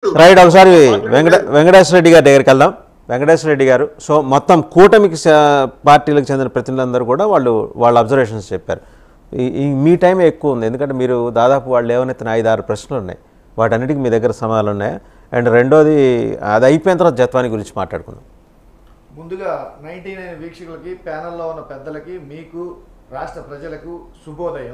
Right ఒకసారి వెంకట వెంకటేశ్వర రెడ్డి గారి దగ్గరికి వెళ్దాం వెంకటేశ్వర రెడ్డి గారు సో మొత్తం కూటమికి స- పార్టీలకు చెందిన ప్రతినిధులందరూ కూడా వాళ్ళు వాళ్ళ అబ్జర్వేషన్స్ చెప్పారు ఈ- ఈ మీ టైం ఎక్కువ ఉంది ఎందుకంటే మీరు దాదాపు వాళ్ళు లేవనెత్తిన ఐదు ఆరు ప్రశ్నలు ఉన్నాయి వాటన్నిటికీ మీ దగ్గర సమాధానాలు ఉన్నాయి అండ్ రెండోది అది అయిపోయిన తర్వాత జత్వాని గురించి మాట్లాడుకుందాం ముందుగా నైన్టీ నైన్ వీక్షకులకి ప్యానల్లో ఉన్న పెద్దలకి మీకు రాష్ట్ర ప్రజలకు శుభోదయం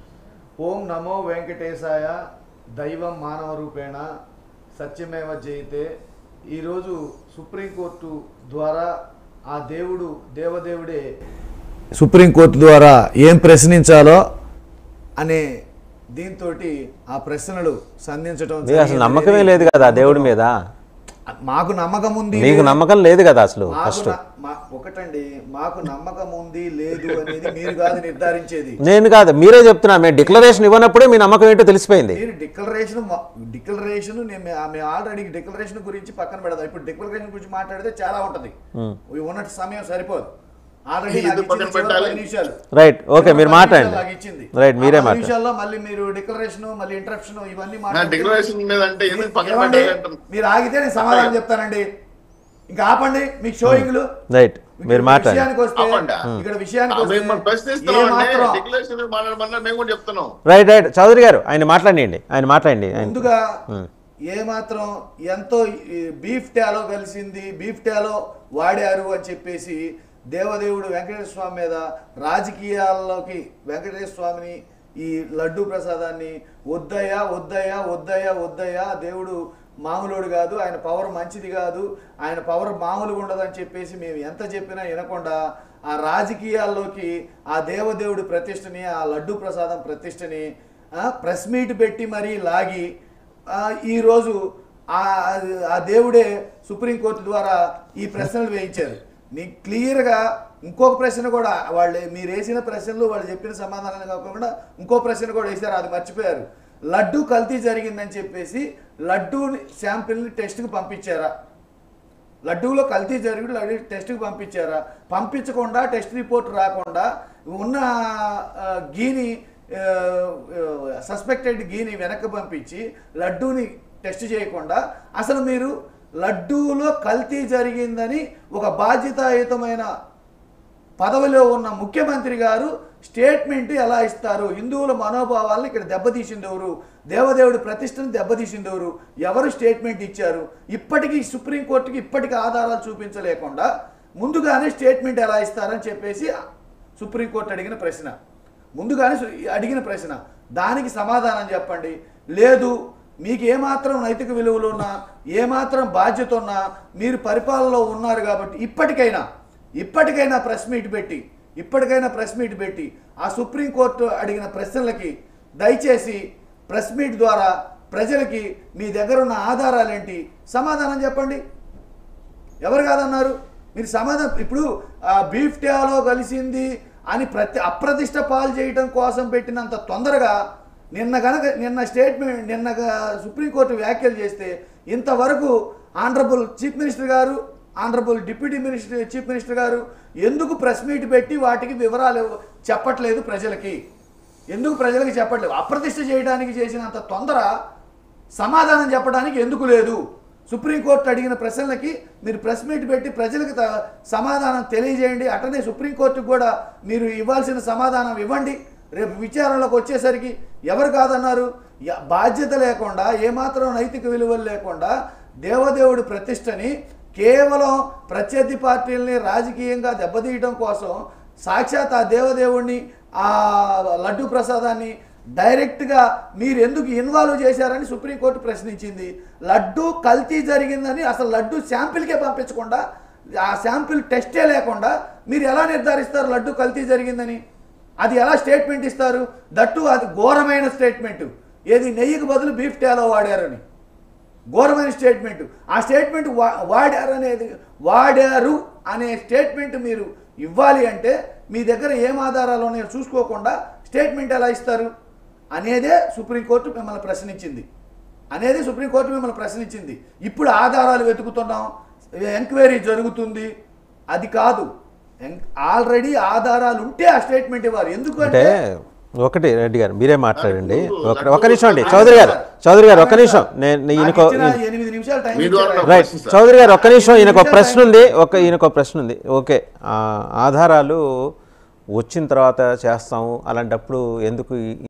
ఓం నమో వెంకటేశాయ దైవం మానవ రూపేణ సత్యమేవ జయితే ఈరోజు సుప్రీంకోర్టు ద్వారా ఆ దేవుడు దేవదేవుడే సుప్రీంకోర్టు ద్వారా ఏం ప్రశ్నించాలో అనే దీంతో ఆ ప్రశ్నలు సంధించడం మీకు అసలు నమ్మకమే లేదు కదా ఆ దేవుడి మీద మాకు నమ్మకం ఉంది మీకు నమ్మకం లేదు కదా అసలు మాకు ఫస్ట్ న- మా- ఒకటండి మాకు నమ్మకం ఉంది లేదు అనేది మీరు కాదు నిర్ధారించేది నేను కాదు మీరే చెప్తున్నా మేము డిక్లరేషన్ ఇవ్వనప్పుడే మీ నమ్మకం ఏంటో తెలిసిపోయింది మీరు డిక్లరేషన్ డిక్లరేషన్ నేను మేము ఆల్రెడీ డిక్లరేషన్ గురించి పక్కన పెడదాం ఇప్పుడు డిక్లరేషన్ గురించి మాట్లాడితే చాలా ఉంటది ఉన్న సమయం సరిపోదు ఆల్రెడీ ఇది నాకు పక్కన ఇచ్చింది చివరి పెట్టాలి. పది నిమిషాలు రైట్ ఓకే మీరు చివరి పది మాట్లాడండి నిమిషాలు నాకు ఇచ్చింది. రైట్ మీరే ఆ పది మాట్లాడండి నిమిషాల్లో మళ్ళీ మీరు డిక్లరేషన్ మళ్ళీ ఇంటరప్షన్ ఇవన్నీ నా మాట్లాడితే- డిక్లరేషన్ మీద అంటే ఎందుకు పక్కన ఏమండి? పెట్టాలంటారు మీరు ఆగితే నేను సమాధానం చెప్తానండి ఇంకా ఆపండి మీకు షోయింగ్లు రైట్ మీరు ఇక్కడ మాట్లాడండి విషయానికి వస్తే ఆపండి. ఇక్కడ విషయానికి ఆ, వస్తే మేము ప్రశ్నిస్తున్నాం అండి ఏమాత్రం డిక్లరేషన్ మాట్లాడమన్నా మేము కూడా చెప్తున్నాం రైట్ రైట్ చౌదరి గారు ఆయన మాట్లాడండి ఆయన మాట్లాడండి ఆయన ముందుగా ఏమాత్రం ఎంతో ఈ బీఫ్ టాలో కలిసింది బీఫ్ టాలో వాడారు అని చెప్పేసి దేవదేవుడు వెంకటేశ్వర స్వామి మీద రాజకీయాల్లోకి వెంకటేశ్వర స్వామిని ఈ లడ్డూ ప్రసాదాన్ని వద్దయ్యా వద్దయ్యా వద్దయ్యా వద్దయ్యా దేవుడు మామూలుడు కాదు ఆయన పవర్ మంచిది కాదు ఆయన పవర్ మామూలుగా ఉండదని చెప్పేసి మేము ఎంత చెప్పినా వినకుండా ఆ రాజకీయాల్లోకి ఆ దేవదేవుడి ప్రతిష్టని ఆ లడ్డూ ప్రసాదం ప్రతిష్టని ఆ, ప్రెస్ మీట్ పెట్టి మరీ లాగి ఆ, ఈరోజు ఆ ఆ దేవుడే సుప్రీంకోర్టు ద్వారా ఈ ప్రశ్నలు వేయించారు నీ క్లియర్గా ఇంకొక ప్రశ్న కూడా వాళ్ళు మీరు వేసిన ప్రశ్నలు వాళ్ళు చెప్పిన సమాధానాలు కాకుండా ఇంకో ప్రశ్న కూడా వేశారు అది మర్చిపోయారు లడ్డు కల్తీ జరిగిందని చెప్పేసి లడ్డూ శాంపిల్ని టెస్ట్కి పంపించారా లడ్డూలో కల్తీ జరిగి లడ్డూ టెస్ట్కి పంపించారా పంపించకుండా టెస్ట్ రిపోర్ట్ రాకుండా ఉన్న ఆ, గీని సస్పెక్టెడ్ గీని వెనక్కి పంపించి లడ్డూని టెస్ట్ చేయకుండా అసలు మీరు లడ్డూలో కల్తీ జరిగిందని ఒక బాధ్యతాయుతమైన పదవిలో ఉన్న ముఖ్యమంత్రి గారు స్టేట్మెంట్ ఎలా ఇస్తారు హిందువుల మనోభావాలను ఇక్కడ దెబ్బతీసింది ఎవరు దేవదేవుడి ప్రతిష్టను దెబ్బతీసింది ఎవరు ఎవరు స్టేట్మెంట్ ఇచ్చారు ఇప్పటికీ సుప్రీంకోర్టుకి ఇప్పటికీ ఆధారాలు చూపించలేకుండా ముందుగానే స్టేట్మెంట్ ఎలా ఇస్తారని చెప్పేసి సుప్రీంకోర్టు అడిగిన ప్రశ్న ముందుగానే సు- అడిగిన ప్రశ్న దానికి సమాధానం చెప్పండి లేదు మీకు ఏమాత్రం నైతిక విలువలు ఉన్నా ఏమాత్రం బాధ్యత ఉన్నా మీరు పరిపాలనలో ఉన్నారు కాబట్టి ఇప్పటికైనా ఇప్పటికైనా ప్రెస్ మీట్ పెట్టి ఇప్పటికైనా ప్రెస్ మీట్ పెట్టి ఆ సుప్రీంకోర్టు అడిగిన ప్రశ్నలకి దయచేసి ప్రెస్ మీట్ ద్వారా ప్రజలకి మీ దగ్గర ఉన్న ఆధారాలేంటి సమాధానం చెప్పండి ఎవరు కాదన్నారు మీరు సమాధానం ఇప్పుడు ఆ బీఫ్ టాలో కలిసింది అని ప్రతి అప్రతిష్ట పాలు చేయడం కోసం పెట్టినంత తొందరగా నిన్న కనుక నిన్న స్టేట్మెంట్ నిన్న గ- సుప్రీంకోర్టు వ్యాఖ్యలు చేస్తే ఇంతవరకు honourable chief minister garu honourable deputy minister chief minister garu ఎందుకు ప్రెస్ మీట్ పెట్టి వాటికి వివరాలు ఇవ్వ- చెప్పట్లేదు ప్రజలకి ఎందుకు ప్రజలకి చెప్పట్లేదు అప్రతిష్ట చేయడానికి చేసినంత తొందర సమాధానం చెప్పడానికి ఎందుకు లేదు సుప్రీంకోర్టు అడిగిన ప్రశ్నలకి మీరు ప్రెస్ మీట్ పెట్టి ప్రజలకు త- సమాధానం తెలియజేయండి అటనే సుప్రీంకోర్టుకు కూడా మీరు ఇవ్వాల్సిన సమాధానం ఇవ్వండి రేపు విచారణలోకి వచ్చేసరికి ఎవరు కాదన్నారు య- బాధ్యత లేకుండా ఏమాత్రం నైతిక విలువలు లేకుండా దేవదేవుడి ప్రతిష్టని కేవలం ప్రత్యర్థి పార్టీలని రాజకీయంగా దెబ్బతీయడం కోసం సాక్షాత్ ఆ దేవదేవుడిని ఆ లడ్డు ప్రసాదాన్ని డైరెక్ట్గా మీరు ఎందుకు ఇన్వాల్వ్ చేశారని సుప్రీంకోర్టు ప్రశ్నించింది లడ్డు కల్తీ జరిగిందని అసలు లడ్డు శాంపిల్కే పంపించకుండా ఆ శాంపిల్ టెస్టే లేకుండా మీరు ఎలా నిర్ధారిస్తారు లడ్డు కల్తీ జరిగిందని అది ఎలా స్టేట్మెంట్ ఇస్తారు దట్టు అది ఘోరమైన స్టేట్మెంట్ ఏది నెయ్యికి బదులు బీఫ్ టాలో వాడారని ఘోరమైన స్టేట్మెంట్ ఆ స్టేట్మెంట్ వా- వాడారు అనేది వాడారు అనే స్టేట్మెంట్ మీరు ఇవ్వాలి అంటే మీ దగ్గర ఏం ఆధారాలు ఉన్నాయో చూసుకోకుండా స్టేట్మెంట్ ఎలా ఇస్తారు అనేదే సుప్రీంకోర్టు మిమ్మల్ని ప్రశ్నించింది అనేది సుప్రీంకోర్టు మిమ్మల్ని ప్రశ్నించింది ఇప్పుడు ఆధారాలు వెతుకుతున్నాం ఎంక్వైరీ జరుగుతుంది అది కాదు ఆల్రెడీ ఆధారాలు ఉంటే ఆ స్టేట్మెంట్ ఇవ్వాలి ఎందుకంటే అంటే ఒకటి రెడ్డి గారు మీరే మాట్లాడండి ఇప్పుడు ఒక లడ్డు ఒక నిమిషం అండి లడ్డు చౌదరి గారు చౌదరి గారు ఒక్క నిమిషం నాకు నేను ఈయనకో ఇచ్చిన ఎనిమిది నిమిషాలు టైం మీ ద్వారా ఇచ్చారు. రైట్ ప్రశ్న సార్. చౌదరి గారు ఒక్క నిమిషం ఈయనకు ఒక నిమిషాలు ప్రశ్న ఉంది ఒక ఈయనకు ఒక ప్రశ్న ఉంది ఓకే ఆ, ఆధారాలు వచ్చిన తర్వాత చేస్తాము అలాంటప్పుడు ఎందుకు ఈ-